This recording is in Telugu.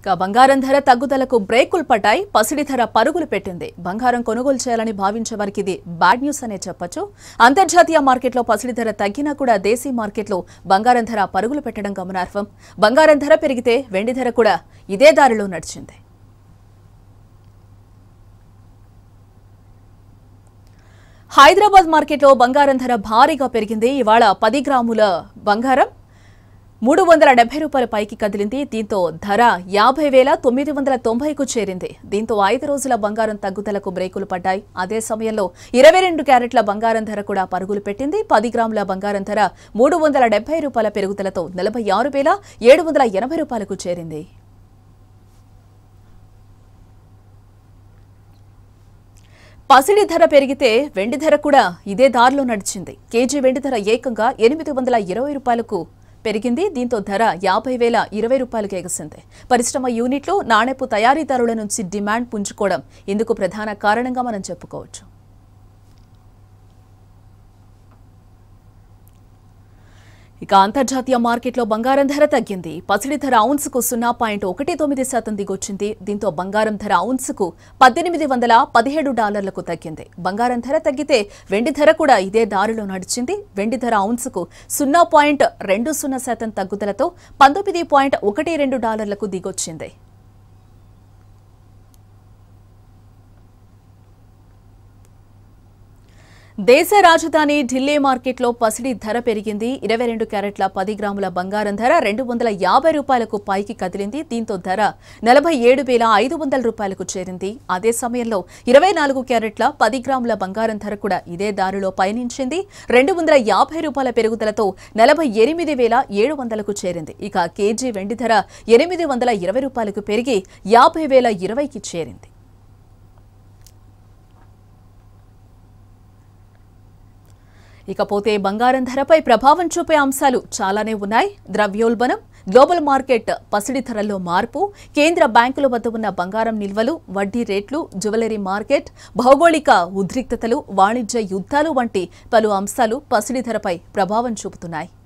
ఇక బంగారం ధర తగ్గుదలకు బ్రేకులు పడ్డాయి పసిడి ధర పరుగులు పెట్టింది బంగారం కొనుగోలు చేయాలని భావించే వారికి ఇది బ్యాడ్ న్యూస్ అనే చెప్పొచ్చు అంతర్జాతీయ మార్కెట్లో పసిడి ధర తగ్గినా కూడా దేశీ మార్కెట్లో బంగారం ధర పరుగులు పెట్టడం గమనార్హం బంగారం ధర పెరిగితే వెండి ధర కూడా ఇదే దారిలో నడిచింది హైదరాబాద్ మార్కెట్లో బంగారం ధర భారీగా పెరిగింది ఇవాళ పది గ్రాముల బంగారం మూడు వందల డెబ్బై రూపాయల పైకి కదిలింది దీంతో ధర యాభై వేల తొమ్మిది వందల తొంభైకు చేరింది దీంతో ఐదు రోజుల బంగారం తగ్గుదలకు బ్రేకులు పడ్డాయి అదే సమయంలో ఇరవై రెండు క్యారెట్ల బంగారం ధర కూడా పరుగులు పెట్టింది పది గ్రాముల బంగారం ధర మూడు వందల డెబ్బై రూపాయల పెరుగుదలతో నలభై ఆరు వేల ఏడు వందల ఎనభై రూపాయలకు చేరింది పసిడి ధర పెరిగితే వెండి ధర కూడా ఇదే దారిలో నడిచింది కేజీ వెండి ధర ఏకంగా ఎనిమిది వందల ఇరవై రూపాయలకు పెరిగింది దీంతో ధర యాభై వేల ఇరవై రూపాయలకు ఎగసింది పరిశ్రమ యూనిట్లు నాణెపు తయారీదారుల నుంచి డిమాండ్ పుంజుకోవడం ఇందుకు ప్రధాన కారణంగా మనం చెప్పుకోవచ్చు ఇక అంతర్జాతీయ మార్కెట్లో బంగారం ధర తగ్గింది పసిడి ధర ఔన్స్కు సున్నా పాయింట్ ఒకటి తొమ్మిది శాతం దిగొచ్చింది దీంతో బంగారం ధర ఔన్స్కు పద్దెనిమిది వందల పదిహేడు డాలర్లకు తగ్గింది బంగారం ధర తగ్గితే వెండి ధర కూడా ఇదే దారిలో నడిచింది వెండి ధర ఔన్స్కు సున్నా పాయింట్ రెండు సున్నా శాతం తగ్గుదలతో పంతొమ్మిది పాయింట్ ఒకటి రెండు డాలర్లకు దిగొచ్చింది దేశ రాజధాని ఢిల్లీ మార్కెట్లో పసిడి ధర పెరిగింది ఇరవై రెండు క్యారెట్ల పది గ్రాముల బంగారం ధర రెండు వందల యాభై రూపాయలకు పైకి కదిలింది దీంతో ధర నలభై ఏడు వేల ఐదు వందల రూపాయలకు చేరింది అదే సమయంలో ఇరవై నాలుగు క్యారెట్ల పది గ్రాముల బంగారం ధర కూడా ఇదే దారిలో పయనించింది రెండు వందల యాభై రూపాయల పెరుగుదలతో నలభై ఎనిమిది వేల ఏడు వందలకు చేరింది ఇక కేజీ వెండి ధర ఎనిమిది వందల ఇరవై రూపాయలకు పెరిగి యాభై వేల ఇరవైకి చేరింది ఇకపోతే బంగారం ధరపై ప్రభావం చూపే అంశాలు చాలానే ఉన్నాయి ద్రవ్యోల్బణం గ్లోబల్ మార్కెట్ పసిడి ధరల్లో మార్పు కేంద్ర బ్యాంకుల వద్ద ఉన్న బంగారం నిల్వలు వడ్డీ రేట్లు జ్యువెలరీ మార్కెట్ భౌగోళిక ఉద్రిక్తతలు వాణిజ్య యుద్ధాలు వంటి పలు అంశాలు పసిడి ధరపై ప్రభావం చూపుతున్నాయి